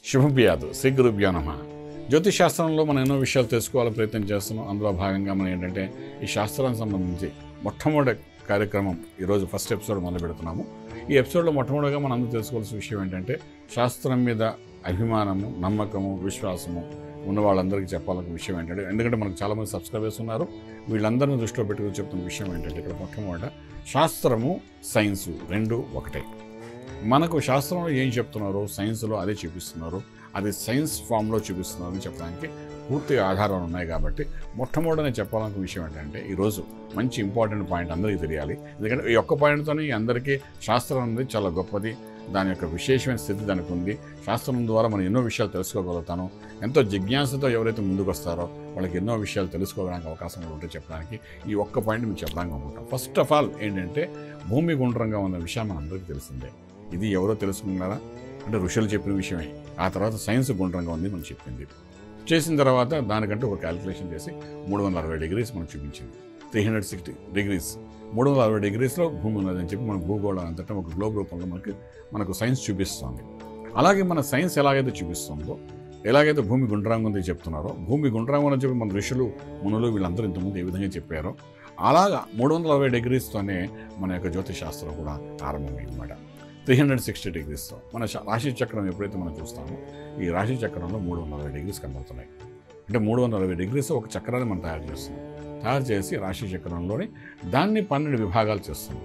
శుభభ్యాదు శ్రీ గురుభ్యో నమ జ్యోతిష్ శాస్త్రంలో మనం ఎన్నో విషయాలు తెలుసుకోవాలని ప్రయత్నం చేస్తున్నాం అందులో భాగంగా మనం ఏంటంటే ఈ శాస్త్రానికి సంబంధించి మొట్టమొదటి కార్యక్రమం ఈరోజు ఫస్ట్ ఎపిసోడ్ మొదలు పెడుతున్నాము ఈ ఎపిసోడ్లో మొట్టమొదటిగా మనం అందరూ తెలుసుకోవాల్సిన విషయం ఏంటంటే శాస్త్రం మీద అభిమానము నమ్మకము విశ్వాసము ఉన్న వాళ్ళందరికీ చెప్పాలన్న విషయం ఏంటంటే ఎందుకంటే మనకు చాలామంది సబ్స్క్రైబర్స్ ఉన్నారు వీళ్ళందరినీ దృష్టిలో పెట్టుకుని చెప్తున్న విషయం ఏంటంటే ఇక్కడ మొట్టమొదట శాస్త్రము సైన్సు రెండు ఒకటే మనకు శాస్త్రంలో ఏం చెప్తున్నారో సైన్స్లో అదే చూపిస్తున్నారు అది సైన్స్ ఫామ్లో చూపిస్తున్నారు అని చెప్పడానికి పూర్తిగా ఆధారాలు ఉన్నాయి కాబట్టి మొట్టమొదటి నేను చెప్పాలనుకున్న విషయం ఏంటంటే ఈరోజు మంచి ఇంపార్టెంట్ పాయింట్ అందరికీ తెలియాలి ఎందుకంటే ఈ ఒక్క పాయింట్తోనే అందరికీ శాస్త్రం అనేది చాలా గొప్పది దాని యొక్క విశేషమైన స్థితి దానికి ఉంది శాస్త్రం ద్వారా మనం ఎన్నో విషయాలు తెలుసుకోగలుగుతాను ఎంతో జిజ్ఞాసతో ఎవరైతే ముందుకు వస్తారో వాళ్ళకి ఎన్నో విషయాలు తెలుసుకోవడానికి అవకాశం ఉంటే చెప్పడానికి ఈ ఒక్క పాయింట్ మీకు చెప్పడానికి అనుకుంటాం ఫస్ట్ ఆఫ్ ఆల్ ఏంటంటే భూమి గుండ్రంగా ఉన్న విషయం మనందరికీ తెలిసిందే ఇది ఎవరో తెలుసుకున్నారా అంటే ఋషులు చెప్పిన విషయమే ఆ తర్వాత సైన్స్ గుండ్రంగా ఉంది మనం చెప్పింది చేసిన తర్వాత దానికంటే ఒక క్యాలిక్యులేషన్ చేసి మూడు వందల అరవై డిగ్రీస్ మనకు చూపించింది త్రీ హండ్రెడ్ సిక్స్టీ డిగ్రీస్ మూడు వందల అరవై డిగ్రీస్లో భూమి ఉన్నదని చెప్పి మన భూగోళం అంతటా ఒక గ్లోబ్ రూపంలో మనకి మనకు సైన్స్ చూపిస్తుంది అలాగే మన సైన్స్ ఎలాగైతే చూపిస్తుందో ఎలాగైతే భూమి గుండ్రంగా ఉంది చెప్తున్నారో భూమి గుండ్రంగా ఉందని చెప్పి మన ఋషులు మునులు వీళ్ళందరూ ఇంతకుముందు ఏ విధంగా చెప్పారో అలాగా మూడు వందల అరవై డిగ్రీస్తోనే మన యొక్క జ్యోతిష్ శాస్త్రం కూడా ఆరంభమైంది అన్నమాట త్రీ హండ్రెడ్ సిక్స్టీ డిగ్రీస్తో మన శ- రాశి చక్రం ఎప్పుడైతే మనం చూస్తామో ఈ రాశి చక్రంలో మూడు వందల అరవై డిగ్రీస్ కనబడుతున్నాయి అంటే మూడు వందల అరవై డిగ్రీస్ ఒక చక్రాన్ని మనం తయారు చేస్తున్నాం తయారు చేసి రాశి చక్రంలోని దాన్ని పన్నెండు విభాగాలు చేస్తున్నాం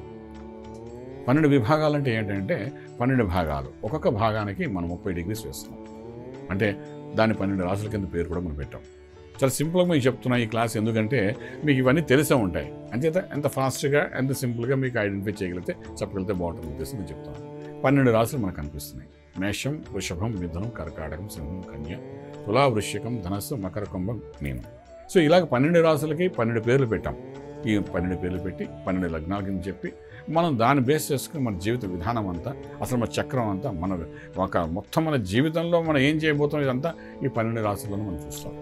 పన్నెండు విభాగాలు అంటే ఏంటంటే పన్నెండు భాగాలు ఒక్కొక్క భాగానికి మనం ముప్పై డిగ్రీస్ వేస్తున్నాం అంటే దాని పన్నెండు రాసుల కింద పేరు కూడా మనం పెట్టాం చాలా సింపుల్గా మీకు చెప్తున్నా ఈ క్లాస్ ఎందుకంటే మీకు ఇవన్నీ తెలిసే ఉంటాయి అంచేత ఎంత ఫాస్ట్గా ఎంత సింపుల్గా మీకు ఐడెంటిఫై చేయగలిగితే చెప్పగలిగితే బాగుంటుంది ఉద్దేశం నేను చెప్తాను పన్నెండు రాసులు మనకు కనిపిస్తున్నాయి మేషం వృషభం మిథునం కర్కాటకం సింహం కన్య తులా వృశ్చికం ధనస్సు మకర కుంభం మీనం సో ఇలాగ పన్నెండు రాసులకి పన్నెండు పేర్లు పెట్టాం ఈ పన్నెండు పేర్లు పెట్టి పన్నెండు లగ్నాల కింద చెప్పి మనం దాన్ని బేస్ చేసుకుని మన జీవిత విధానం అంతా అసలు మన చక్రం అంతా మన ఒక మొత్తం మన జీవితంలో మనం ఏం చేయబోతాం ఇదంతా ఈ పన్నెండు రాసులను మనం చూస్తాం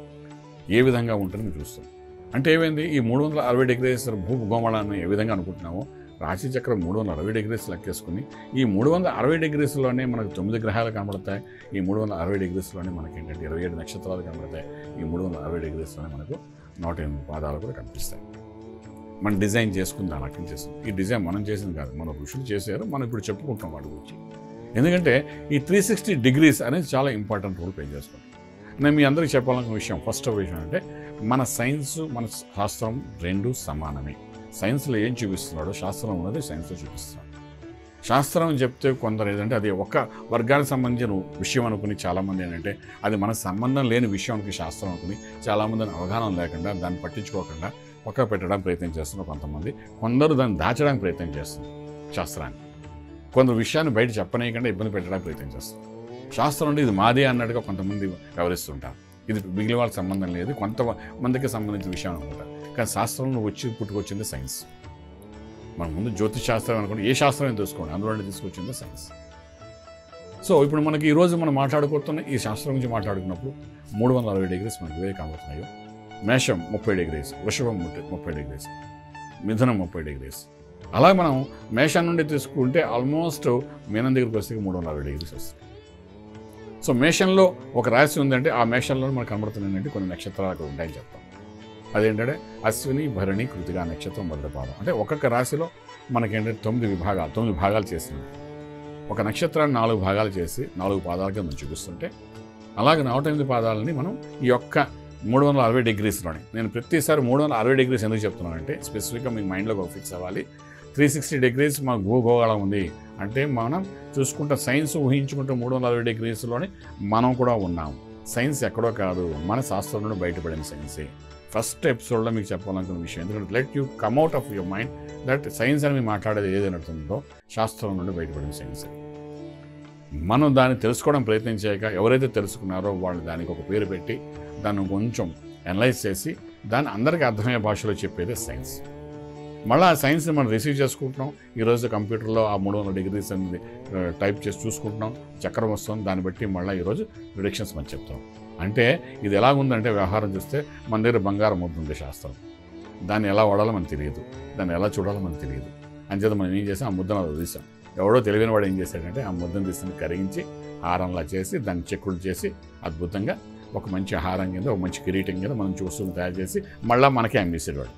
ఏ విధంగా ఉంటుందో మనం చూస్తాం అంటే ఏమైంది ఈ మూడు వందల అరవై డిగ్రీస్ భూగోళాన్ని ఏ విధంగా అనుకుంటున్నామో రాశి చక్రం మూడు వందల అరవై డిగ్రీస్ లెక్కేసుకుని ఈ మూడు వందల అరవై డిగ్రీస్లోనే మనకు తొమ్మిది గ్రహాలు కనబడతాయి ఈ మూడు వందల అరవై డిగ్రీస్లోనే మనకి ఏంటంటే ఇరవై ఏడు నక్షత్రాలు కనబడతాయి ఈ మూడు వందల అరవై డిగ్రీస్లోనే మనకు నూట ఎనిమిది పాదాలు కూడా కనిపిస్తాయి మనం డిజైన్ చేసుకుని దాని అర్థం చేస్తాం ఈ డిజైన్ మనం చేసింది కాదు మన ఋషులు చేశారు మనం ఇప్పుడు చెప్పుకుంటాం వాటి గురించి ఎందుకంటే ఈ త్రీ సిక్స్టీ డిగ్రీస్ అనేది చాలా ఇంపార్టెంట్ రోల్ ప్లే చేసుకుంటాం నేను మీ అందరికీ చెప్పాలనుకున్న విషయం ఫస్ట్ విషయం అంటే మన సైన్స్ మన శాస్త్రం రెండు సమానమే సైన్స్లో ఏం చూపిస్తున్నాడో శాస్త్రం ఉన్నది సైన్స్లో చూపిస్తున్నాడు శాస్త్రం అని చెప్తే కొందరు ఏంటంటే అది ఒక వర్గానికి సంబంధించిన విషయం అనుకుని చాలామంది ఏంటంటే అది మనకు సంబంధం లేని విషయం అనుకుని శాస్త్రం అనుకుని చాలామంది అవగాహన లేకుండా దాన్ని పట్టించుకోకుండా పక్క పెట్టడానికి ప్రయత్నం చేస్తున్నారు కొంతమంది కొందరు దాన్ని దాచడానికి ప్రయత్నం చేస్తున్నారు శాస్త్రాన్ని కొందరు విషయాన్ని బయట చెప్పనీయకుండా ఇబ్బంది పెట్టడానికి ప్రయత్నం చేస్తారు శాస్త్రం అంటే ఇది మాదే అన్నట్టుగా కొంతమంది వ్యవహరిస్తుంటారు ఇది మిగిలిన వాళ్ళకి సంబంధం లేదు కొంతమందికి సంబంధించిన విషయం అనుకుంటారు కానీ శాస్త్రంలో వచ్చి పుట్టుకొచ్చింది సైన్స్ మనం ముందు జ్యోతిష్ శాస్త్రం అనుకోండి ఏ శాస్త్రం తెలుసుకోండి అందులో తీసుకొచ్చింది సైన్స్ సో ఇప్పుడు మనకి ఈరోజు మనం మాట్లాడుకుంటున్న ఈ శాస్త్రం గురించి మాట్లాడుకున్నప్పుడు మూడు వందల అరవై డిగ్రీస్ మనకి ఇవే కనబడుతున్నాయో మేషం ముప్పై డిగ్రీస్ వృషభం ముప్పై- ముప్పై డిగ్రీస్ మిథునం ముప్పై డిగ్రీస్ అలా మనం మేషం నుండి తీసుకుంటే ఆల్మోస్ట్ మీనం దగ్గరికి వస్తే మూడు వందల అరవై డిగ్రీస్ వస్తాయి సో మేషంలో ఒక రాశి ఉందంటే ఆ మేషంలో మనకు కనబడుతున్నాయంటే కొన్ని నక్షత్రాలు అక్కడ ఉంటాయని చెప్తాం అదేంటంటే అశ్విని భరణి కృతిగా నక్షత్రం మొదటి పాదం అంటే ఒక్కొక్క రాశిలో మనకేంటంటే తొమ్మిది విభాగాలు తొమ్మిది భాగాలు చేసింది ఒక నక్షత్రాన్ని నాలుగు భాగాలు చేసి నాలుగు పాదాలుగా మనం చూపిస్తుంటే అలాగే నలభై ఎనిమిది పాదాలని మనం ఈ యొక్క మూడు వందల అరవై డిగ్రీస్లోనే నేను ప్రతిసారి మూడు వందల అరవై డిగ్రీస్ ఎందుకు చెప్తున్నానంటే స్పెసిఫిక్గా మీ మైండ్లో ఒక ఫిక్స్ అవ్వాలి త్రీ సిక్స్టీ డిగ్రీస్ మన భూగోళం ఉంది అంటే మనం చూసుకుంటే సైన్స్ ఊహించుకుంటే మూడు వందల అరవై డిగ్రీస్లోనే మనం కూడా ఉన్నాం సైన్స్ ఎక్కడో కాదు మన శాస్త్రం నుండి బయటపడిన సైన్సే ఫస్ట్ ఎపిసోడ్లో మీకు చెప్పాలనుకున్న విషయం ఎందుకంటే let you come out of your mind that science అని మీరు మాట్లాడేది ఏదైనా ఉందో శాస్త్రం నుండి బయటపడిన సైన్స్ మనం దాన్ని తెలుసుకోవడం ప్రయత్నం చేయక ఎవరైతే తెలుసుకున్నారో వాళ్ళు దానికి ఒక పేరు పెట్టి దాన్ని కొంచెం అనలైజ్ చేసి దాన్ని అందరికీ అర్థమయ్యే భాషలో చెప్పేదే సైన్స్ మళ్ళీ ఆ సైన్స్ని మనం రిసీవ్ చేసుకుంటున్నాం ఈరోజు కంప్యూటర్లో ఆ మూడు వందల డిగ్రీస్ అనేది ఆ, టైప్ చేసి చూసుకుంటున్నాం చక్రం వస్తుంది దాన్ని బట్టి మళ్ళీ ఈరోజు ప్రిడిక్షన్స్ మనం చెప్తాం అంటే ఇది ఎలా ఉందంటే వ్యవహారం చూస్తే మన దగ్గర బంగారం అవుతుంది శాస్త్రం దాన్ని ఎలా వాడాలో మనకు తెలియదు దాన్ని ఎలా చూడాలో మనకు తెలియదు అంచేత మనం ఏం చేసాం ఆ ముద్దను అలా తీసాం ఎవడో తెలియని వాడు ఏం చేశాడంటే ఆ ముద్దను తీసుకుని కరిగించి హారంలా చేసి దాన్ని చెక్కులు చేసి అద్భుతంగా ఒక మంచి హారం కింద ఒక మంచి కిరీటం కింద మనం చూస్తూ తయారు చేసి మళ్ళీ మనకే అమ్మేసేవాడు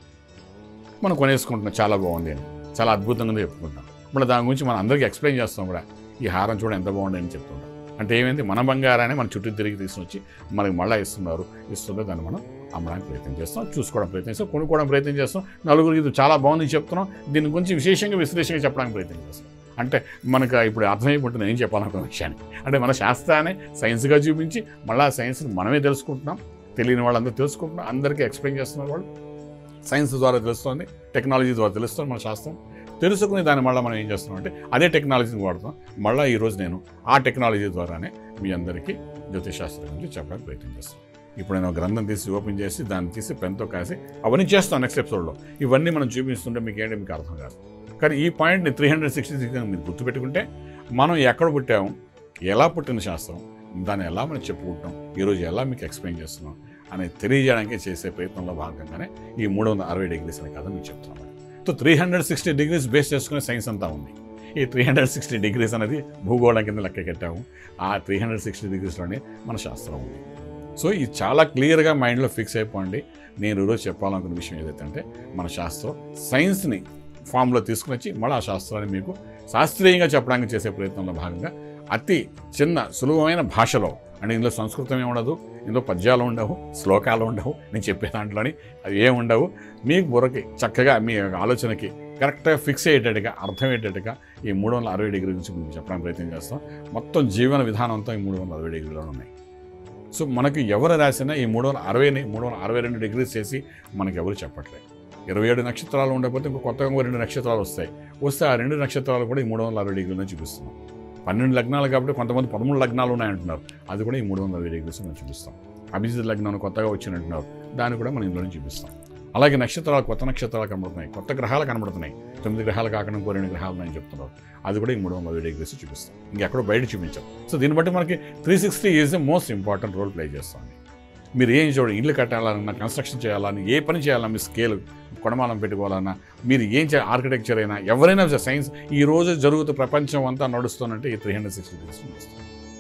మనం కొనేసుకుంటున్నాం చాలా బాగుంది అని చాలా అద్భుతంగా ఉంది చెప్పుకుంటాం మళ్ళీ దాని గురించి మనం అందరికీ ఎక్స్ప్లెయిన్ చేస్తాం కూడా ఈ హారం చూడ ఎంత బాగుంది అని చెప్తుంటాం అంటే ఏమైంది మన బంగారాన్ని మన చుట్టూ తిరిగి తీసుకొచ్చి మనకి మళ్ళీ ఇస్తున్నారు ఇస్తుంటే దాన్ని మనం అమ్మడానికి ప్రయత్నం చేస్తాం చూసుకోవడం ప్రయత్నం చేస్తాం కొనుక్కోవడం ప్రయత్నం చేస్తాం నలుగురికి ఇది చాలా బాగుంది చెప్తున్నాం దీని గురించి విశేషంగా విశ్లేషంగా చెప్పడానికి ప్రయత్నం చేస్తాం అంటే మనకు ఇప్పుడు అర్థమైపోతుంది ఏం చెప్పాలనుకున్న విషయాన్ని అంటే మన శాస్త్రాన్ని సైన్స్గా చూపించి మళ్ళీ ఆ సైన్స్ని మనమే తెలుసుకుంటున్నాం తెలియని వాళ్ళందరూ తెలుసుకుంటున్నాం అందరికీ ఎక్స్ప్లెయిన్ చేస్తున్నారు వాళ్ళు సైన్స్ ద్వారా తెలుస్తుంది టెక్నాలజీ ద్వారా తెలుస్తుంది మన శాస్త్రం తెలుసుకుని దాన్ని మళ్ళీ మనం ఏం చేస్తున్నాం అంటే అదే టెక్నాలజీని వాడుతాం మళ్ళీ ఈరోజు నేను ఆ టెక్నాలజీ ద్వారానే మీ అందరికీ జ్యోతిషాస్త్రం గురించి చెప్పడానికి ప్రయత్నం చేస్తాను ఇప్పుడు నేను ఒక గ్రంథం తీసి ఓపెన్ చేసి దాన్ని తీసి పెన్తో కాసి అవన్నీ చేస్తాను నెక్స్ట్ ఎపిసోడ్లో ఇవన్నీ మనం చూపిస్తుంటే మీకు ఏంటి మీకు అర్థం కాదు కానీ ఈ పాయింట్ని త్రీ హండ్రెడ్ సిక్స్టీ సిక్స్ మీరు గుర్తుపెట్టుకుంటే మనం ఎక్కడ పుట్టాము ఎలా పుట్టిన శాస్త్రం దాన్ని ఎలా మనం చెప్పుకుంటాం ఈరోజు ఎలా మీకు ఎక్స్ప్లెయిన్ చేస్తున్నాం అనేది తెలియజేయడానికి చేసే ప్రయత్నంలో భాగంగానే ఈ మూడు వందల అరవై డిగ్రీస్ అనే కథ మీకు చెప్తున్నాం so three hundred sixty degrees base చేసుకునే సైన్స్ అంతా ఉంది ఈ త్రీ హండ్రెడ్ సిక్స్టీ డిగ్రీస్ అనేది భూగోళం కింద లెక్క కట్టాము ఆ త్రీ హండ్రెడ్ సిక్స్టీ డిగ్రీస్లోనే మన శాస్త్రం ఉంది సో ఇది చాలా క్లియర్గా మైండ్లో ఫిక్స్ అయిపోండి నేను ఈరోజు చెప్పాలనుకున్న విషయం ఏదైతే అంటే మన శాస్త్రం సైన్స్ని ఫామ్లో తీసుకుని వచ్చి మళ్ళీ ఆ శాస్త్రాన్ని మీకు శాస్త్రీయంగా చెప్పడానికి చేసే ప్రయత్నంలో భాగంగా అతి చిన్న సులభమైన భాషలో అంటే ఇందులో సంస్కృతం ఏమి ఉండదు ఇందులో పద్యాలు ఉండవు శ్లోకాలు ఉండవు నేను చెప్పే దాంట్లోని అవి ఏమి ఉండవు మీకు బుర్రకి చక్కగా మీ యొక్క ఆలోచనకి కరెక్ట్గా ఫిక్స్ అయ్యేటట్టుగా అర్థమయ్యేటట్టుగా ఈ మూడు వందల అరవై డిగ్రీ గురించి మీకు చెప్పడానికి ప్రయత్నం చేస్తాం మొత్తం జీవన విధానం అంతా ఈ మూడు వందల అరవై డిగ్రీలో ఉన్నాయి సో మనకి ఎవరు రాసినా ఈ మూడు వందల అరవైని మూడు వందల అరవై రెండు డిగ్రీస్ చేసి మనకి ఎవరు చెప్పట్లేదు ఇరవై ఏడు నక్షత్రాలు ఉండకపోతే ఇంకో కొత్తగా ఇంకో రెండు నక్షత్రాలు వస్తాయి వస్తే ఆ రెండు నక్షత్రాలు కూడా ఈ మూడు వందల అరవై డిగ్రీలను చూపిస్తున్నాం పన్నెండు లగ్నాలు కాబట్టి కొంతమంది పదమూడు లగ్నాలు ఉన్నాయంటున్నారు అది కూడా ఈ మూడు వందల అరవై డిగ్రీస్ మనం చూపిస్తాం అభిజిత్ లగ్నం కొత్తగా వచ్చినట్టున్నారు దాన్ని కూడా మనం ఇందులో చూపిస్తాం అలాగే నక్షత్రాలు కొత్త నక్షత్రాలు కనబడుతున్నాయి కొత్త గ్రహాలు కనబడుతున్నాయి తొమ్మిది గ్రహాలు కాకుండా ఇంకో రెండు గ్రహాలు ఉన్నాయని చెప్తున్నారు అది కూడా ఈ మూడు వందల డిగ్రీస్ చూపిస్తాం ఇంకెక్కడో బయట చూపించాం సో దీన్ని బట్టి మనకి three sixty is the most important role play చేస్తుంది మీరు ఏం చూడండి ఇల్లు కట్టాలన్నా కన్స్ట్రక్షన్ చేయాలని ఏ పని చేయాలన్నా మీ స్కేల్ కొడమాలం పెట్టుకోవాలన్నా మీరు ఏం చేయాలి ఆర్కిటెక్చర్ అయినా ఎవరైనా సరే సైన్స్ ఈ రోజు జరుగుతూ ప్రపంచం అంతా నడుస్తుందంటే ఈ త్రీ హండ్రెడ్ సిక్స్టీ డిగ్రీస్ నడుస్తుంది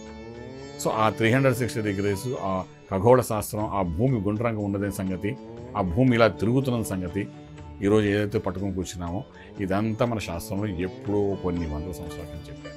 సో ఆ త్రీ హండ్రెడ్ సిక్స్టీ డిగ్రీస్ ఆ ఖగోళ శాస్త్రం ఆ భూమి గుండ్రంగా ఉన్నదనే సంగతి ఆ భూమి ఇలా తిరుగుతున్న సంగతి ఈరోజు ఏదైతే పట్టుకొని కూర్చున్నామో ఇదంతా మన శాస్త్రంలో ఎప్పుడో కొన్ని వందల సంవత్సరాల నుంచి చెప్పారు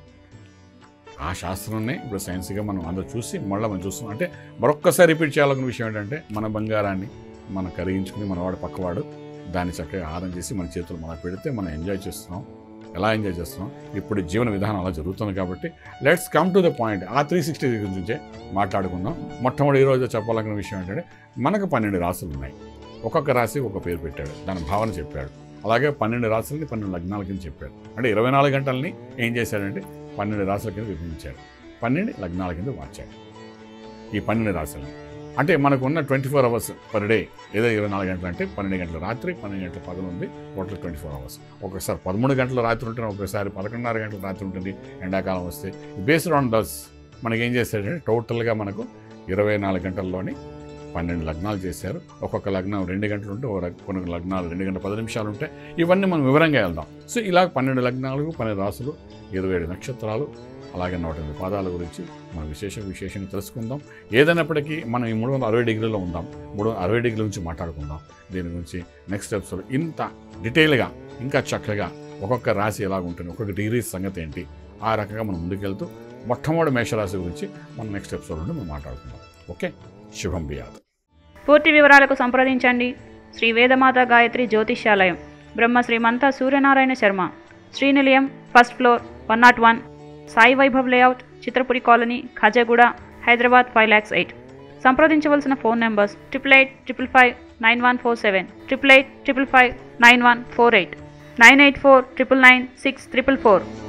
ఆ శాస్త్రాన్ని ఇప్పుడు సైన్స్గా మనం అందరూ చూసి మళ్ళీ మనం చూస్తున్నాం అంటే మరొక్కసారి రిపీట్ చేయాలనుకున్న విషయం ఏంటంటే మన బంగారాన్ని మనం కరిగించుకుని మనవాడు పక్కవాడు దాన్ని చక్కగా ఆహారం చేసి మన చేతులు మనం పెడితే మనం ఎంజాయ్ చేస్తున్నాం ఎలా ఎంజాయ్ చేస్తున్నాం ఇప్పుడు జీవన విధానం అలా జరుగుతుంది కాబట్టి let's come to the point ఆ త్రీ సిక్స్టీ గురించే మాట్లాడుకుందాం మొట్టమొదటి ఈరోజు చెప్పాలనుకున్న విషయం ఏంటంటే మనకు పన్నెండు రాసులు ఉన్నాయి ఒక్కొక్క రాశి ఒక పేరు పెట్టాడు దాని భావన చెప్పాడు అలాగే పన్నెండు రాసులని పన్నెండు లగ్నాల కింద చెప్పాడు అంటే ఇరవై నాలుగు గంటలని ఏం చేశాడంటే పన్నెండు రాసుల కింద విభజించాడు పన్నెండు లగ్నాల కింద మార్చాడు ఈ పన్నెండు రాశులను అంటే మనకు ఉన్న twenty four hours per day ఏదో ఇరవై నాలుగు గంటలు అంటే పన్నెండు గంటల రాత్రి పన్నెండు గంటల పగలు ఉంది టోటల్ ట్వంటీ ఫోర్ అవర్స్ ఒకసారి పదమూడు గంటల రాత్రి ఉంటుంది ఒకసారి పదకొండున్నర గంటల రాత్రి ఉంటుంది ఎండాకాలం వస్తే బేస్డ్ ఆన్ దస్ మనకి ఏం చేశాడంటే టోటల్గా మనకు ఇరవై నాలుగు గంటల్లోని పన్నెండు లగ్నాలు చేశారు ఒక్కొక్క లగ్నం రెండు గంటలు ఉంటే ఒక లగ్- కొన్ని లగ్నాలు రెండు గంటల పది నిమిషాలు ఉంటాయి ఇవన్నీ మనం వివరంగా వెళ్దాం సో ఇలా పన్నెండు లగ్నాలు పన్నెండు రాసులు ఇరవై ఏడు నక్షత్రాలు అలాగే నూట ఎనిమిది పాదాల గురించి మనం విశేష విశేషంగా తెలుసుకుందాం ఏదైనప్పటికీ మనం ఈ మూడు వందల అరవై డిగ్రీలో ఉందాం మూడు వందల అరవై డిగ్రీల గురించి మాట్లాడుకుందాం దీని గురించి నెక్స్ట్ ఎపిసోడ్ ఇంత డీటెయిల్గా ఇంకా చక్కగా ఒక్కొక్క రాశి ఎలా ఉంటుంది ఒక్కొక్క డిగ్రీ సంగతి ఏంటి ఆ రకంగా మనం ముందుకెళ్తూ మొట్టమొదటి మేషరాశి గురించి మనం నెక్స్ట్ ఎపిసోడ్ నుండి మనం మాట్లాడుకుందాం ఓకే శుభం బియాద్ పూర్తి వివరాలకు సంప్రదించండి Shri Vedamata Gayatri Jyotishyalayam Brahma Srimantha Suryanarayana Sharma Srinilayam first floor one nought one Sai Vaibhav layout Chitrapuri colony Khajaguda Hyderabad five lakhs eight సంప్రదించవలసిన phone numbers triple eight triple five nine one four seven triple eight triple five nine one four eight nine eight four triple nine six triple four